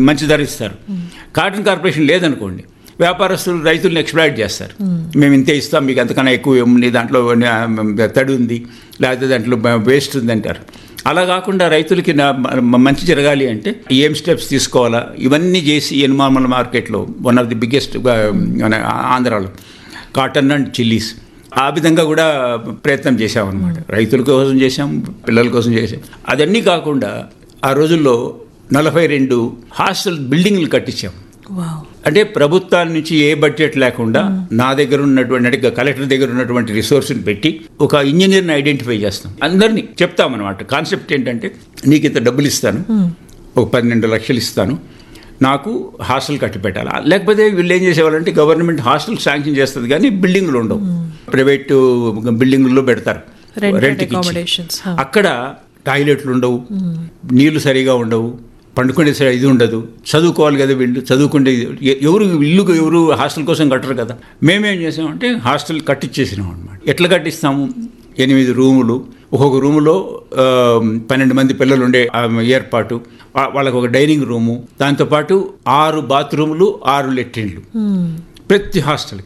మంచి ధర ఇస్తారు కాటన్ కార్పొరేషన్ లేదనుకోండి వ్యాపారస్తులు రైతులను ఎక్స్ప్లాయిట్ చేస్తారు మేము ఇంతే ఇస్తాం మీకు అంతకన్నా ఎక్కువ ఏముంది దాంట్లో ఆ, తడి ఉంది లేకపోతే దాంట్లో వేస్ట్ ఉంది అంటారు అలా కాకుండా రైతులకి నా- మ- మంచి జరగాలి అంటే ఏం స్టెప్స్ తీసుకోవాలా ఇవన్నీ చేసి ఎన్మార్మల్ మార్కెట్లో వన్ ఆఫ్ ది బిగ్గెస్ట్ మన ఆంధ్రాలో కాటన్ అండ్ చిల్లీస్ ఆ విధంగా కూడా ప్రయత్నం చేశామన్నమాట రైతుల కోసం చేశాం పిల్లల కోసం చేశాం అదన్నీ కాకుండా ఆ రోజుల్లో నలభై రెండు హాస్టల్ బిల్డింగ్లు కట్టించాం వావ్ అంటే ప్రభుత్వాల నుంచి ఏ బడ్జెట్ లేకుండా నా దగ్గర ఉన్నటువంటి అంటే కలెక్టర్ దగ్గర ఉన్నటువంటి రిసోర్స్ని పెట్టి ఒక ఇంజనీర్ని ఐడెంటిఫై చేస్తాం అందరినీ చెప్తామన్నమాట కాన్సెప్ట్ ఏంటంటే నీకు ఇంత డబ్బులు ఇస్తాను ఒక పన్నెండు లక్షలు ఇస్తాను నాకు హాస్టల్ కట్టి పెట్టాలి లేకపోతే వీళ్ళు ఏం చేసేవాళ్ళంటే గవర్నమెంట్ హాస్టల్ శాంక్షన్ చేస్తుంది కానీ బిల్డింగ్లు ఉండవు ప్రైవేటు బిల్డింగుల్లో పెడతారు Rented రెంట్కి ఇచ్చి. accommodations, huh. అక్కడ టాయిలెట్లు ఉండవు నీళ్లు సరిగా ఉండవు పండుకునే సరి ఇది ఉండదు చదువుకోవాలి కదా వీళ్ళు చదువుకుంటే ఎ- ఎవరు ఇల్లు ఎవరు హాస్టల్ కోసం కట్టరు కదా మేమేం చేసామంటే హాస్టల్ కట్టించేసినాం అనమాట ఎట్లా కట్టిస్తాము ఎనిమిది రూములు ఒక్కొక్క రూములో ఆ, పన్నెండు మంది పిల్లలు ఉండే ఆ, ఏర్పాటు వా- వాళ్ళకు ఒక డైనింగ్ రూము దాంతోపాటు ఆరు బాత్రూములు ఆరు లెట్రిన్లు ప్రతి హాస్టల్కి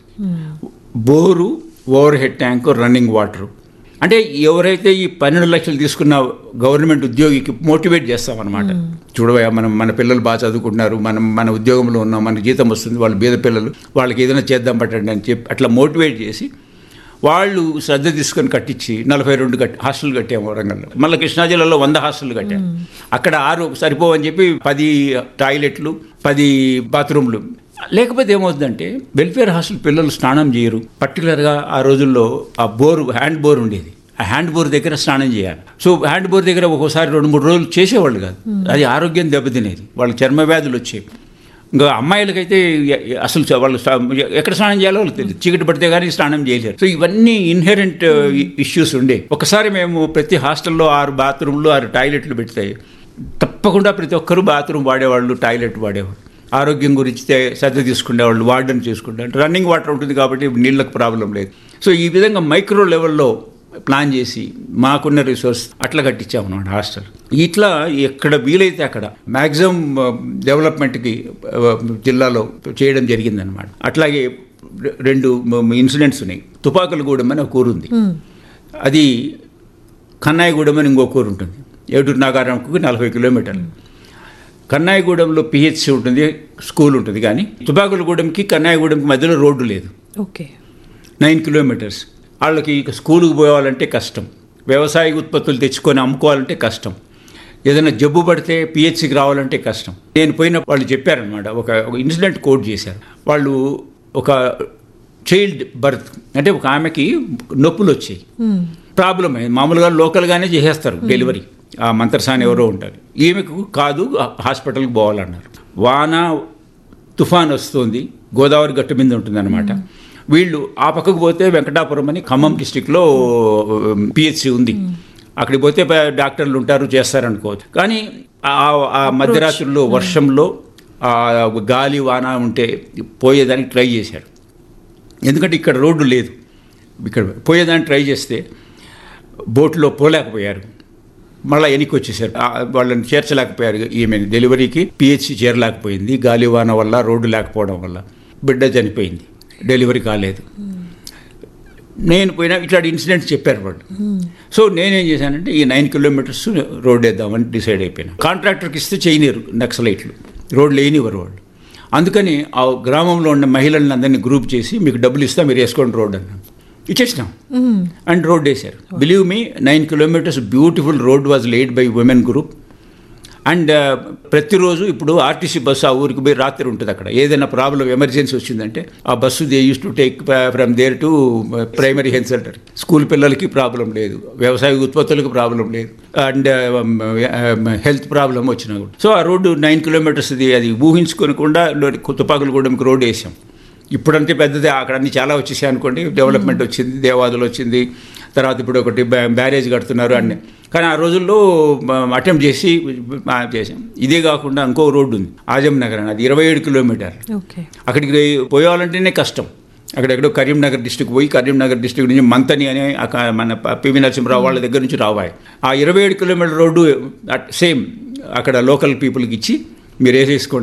bore over head tank running water అంటే ఎవరైతే ఈ పన్నెండు లక్షలు తీసుకున్న గవర్నమెంట్ ఉద్యోగికి మోటివేట్ చేస్తామన్నమాట చూడవయ్యా మనం మన పిల్లలు బాగా చదువుకుంటున్నారు మనం మన ఉద్యోగంలో ఉన్నాం మన జీతం వస్తుంది వాళ్ళు బీద పిల్లలు వాళ్ళకి ఏదైనా చేద్దాం పట్టండి అని చెప్పి అట్లా మోటివేట్ చేసి వాళ్ళు శ్రద్ధ తీసుకొని కట్టించి నలభై రెండు కట్టి హాస్టల్ కట్టాము వరంగల్లో మళ్ళీ కృష్ణా జిల్లాలో వంద హాస్టల్ కట్టాము అక్కడ ఆరు సరిపోవని చెప్పి పది టాయిలెట్లు పది బాత్రూమ్లు లేకపోతే ఏమవుతుందంటే వెల్ఫేర్ హాస్టల్ పిల్లలు స్నానం చేయరు పర్టికులర్గా ఆ రోజుల్లో ఆ బోర్ హ్యాండ్ బోర్ ఉండేది ఆ హ్యాండ్ బోర్ దగ్గర స్నానం చేయాలి సో హ్యాండ్ బోర్ దగ్గర ఒక్కోసారి రెండు మూడు రోజులు చేసేవాళ్ళు కాదు అది ఆరోగ్యం దెబ్బతినేది వాళ్ళకి చర్మ వ్యాధులు వచ్చేవి ఇంకా అమ్మాయిలకైతే ఎ- ఎ- అసలు చ- వాళ్ళు స్నా- ఎక్కడ స్నానం చేయాలో వాళ్ళకి తెలియదు చీకటి పడితే కానీ స్నానం చేయలేరు సో ఇవన్నీ ఇన్హెరెంట్ ఇష్యూస్ ఉండే ఒకసారి మేము ప్రతి హాస్టల్లో ఆరు బాత్రూమ్లు ఆరు టాయిలెట్లు పెడతాయి తప్పకుండా ప్రతి ఒక్కరూ బాత్రూమ్ వాడేవాళ్ళు టాయిలెట్ వాడేవాళ్ళు ఆరోగ్యం గురించి తే- శ్రద్ధ తీసుకునేవాళ్ళు వార్డన్ చేసుకుంటే రన్నింగ్ వాటర్ ఉంటుంది కాబట్టి నీళ్ళకి ప్రాబ్లం లేదు సో ఈ విధంగా మైక్రో లెవెల్లో ప్లాన్ చేసి మాకున్న రిసోర్స్ అట్లా కట్టించాము అనమాట హాస్టల్ ఇట్లా ఎక్కడ వీలైతే అక్కడ మ్యాక్సిమం డెవలప్మెంట్కి ఆ, జిల్లాలో చేయడం జరిగిందనమాట అట్లాగే రె- రెండు ఇన్సిడెంట్స్ ఉన్నాయి తుపాకులగూడెం అని ఒక ఊరు ఉంది అది కన్నాయిగూడెం అని ఇంకో ఊరు ఉంటుంది ఏటూరు నాగారంకు నలభై కిలోమీటర్లు కన్నాయిగూడెంలో పిహెచ్సి ఉంటుంది స్కూల్ ఉంటుంది కానీ తుపాకులగూడెంకి కన్నాయిగూడెంకి మధ్యలో రోడ్డు లేదు ఓకే నైన్ కిలోమీటర్స్ వాళ్ళకి ఇక స్కూల్కి పోవాలంటే కష్టం వ్యవసాయ ఉత్పత్తులు తెచ్చుకొని అమ్ముకోవాలంటే కష్టం ఏదైనా జబ్బు పడితే పిహెచ్సికి రావాలంటే కష్టం నేను పోయిన వాళ్ళు చెప్పారనమాట ఒక ఒక ఇన్సిడెంట్ కోట్ చేశారు వాళ్ళు ఒక చైల్డ్ బర్త్ అంటే ఒక ఆమెకి నొప్పులు వచ్చాయి ప్రాబ్లం అయింది మామూలుగా లోకల్గానే చేసేస్తారు డెలివరీ ఆ మంత్రసాని ఎవరో ఉంటారు ఈమెకు కాదు హాస్పిటల్కి పోవాలన్నారు వాన తుఫాన్ వస్తుంది గోదావరి గట్టు మీద ఉంటుందన్నమాట వీళ్ళు ఆ పక్కకు పోతే వెంకటాపురం అని ఖమ్మం డిస్టిక్లో పిహెచ్సి ఉంది అక్కడికి పోతే ప- డాక్టర్లు ఉంటారు చేస్తారనుకోవచ్చు కానీ ఆ- ఆ మధ్యరాత్రుల్లో వర్షంలో ఆ గాలి వాన ఉంటే పోయేదానికి ట్రై చేశారు ఎందుకంటే ఇక్కడ రోడ్డు లేదు ఇక్కడ పోయేదాన్ని ట్రై చేస్తే బోట్లో పోలేకపోయారు మళ్ళీ వెనక్కి వచ్చేసారు ఆ, వాళ్ళని చేర్చలేకపోయారు ఈమె డెలివరీకి పిహెచ్సి చేరలేకపోయింది గాలివాన వల్ల రోడ్డు లేకపోవడం వల్ల బిడ్డ చనిపోయింది డెలివరీ కాలేదు నేను పోయినా ఇట్లాంటి ఇన్సిడెంట్స్ చెప్పారు వాళ్ళు సో నేనేం చేశానంటే ఈ నైన్ కిలోమీటర్స్ రోడ్ వేద్దామని డిసైడ్ అయిపోయాను కాంట్రాక్టర్కి ఇస్తే చేయనిరు నక్సలైట్లు రోడ్లు వేయనివ్వరు వాళ్ళు అందుకని ఆ గ్రామంలో ఉన్న మహిళలను అందరినీ గ్రూప్ చేసి మీకు డబ్బులు ఇస్తా మీరు వేసుకోండి రోడ్ అన్నాం ఇచ్చేసినాం అండ్ రోడ్ వేశారు believe me nine kilometres beautiful road was laid by women group and ప్రతిరోజు ఇప్పుడు ఆర్టీసీ బస్సు ఆ ఊరికి పోయి రాత్రి ఉంటుంది అక్కడ ఏదైనా ప్రాబ్లం ఎమర్జెన్సీ వచ్చిందంటే ఆ bus they use to take from there to primary health centre school పిల్లలకి ప్రాబ్లం లేదు వ్యవసాయ ఉత్పత్తులకు ప్రాబ్లం లేదు అండ్ హెల్త్ ప్రాబ్లం వచ్చినా కూడా సో ఆ రోడ్డు నైన్ కిలోమీటర్స్ ఇది అది ఊహించుకోనకుండా తుపాకులు కూడా రోడ్ వేసాం ఇప్పుడంటే పెద్దది అక్కడ అన్ని చాలా వచ్చేసాయి అనుకోండి డెవలప్మెంట్ వచ్చింది దేవాదులు వచ్చింది తర్వాత ఇప్పుడు ఒకటి బ్యా- బ్యారేజ్ కడుతున్నారు అన్ని కానీ ఆ రోజుల్లో అటెంప్ట్ చేసి ఆ, చేసాం ఇదే కాకుండా ఇంకో రోడ్డు ఉంది ఆజం నగర్ అని అది ఇరవై ఏడు కిలోమీటర్లు ఓకే అక్కడికి పోవాలంటేనే కష్టం అక్కడెక్కడో కరీంనగర్ డిస్టిక్ పోయి కరీంనగర్ డిస్టిక్ నుంచి మంతని అనే అక- మన ప- పివి నరసింహరావు వాళ్ళ దగ్గర నుంచి రావాలి ఆ ఇరవై ఏడు కిలోమీటర్ రోడ్డు సేమ్ అక్కడ లోకల్ పీపుల్కి ఇచ్చి మీరు వేసేసుకోండి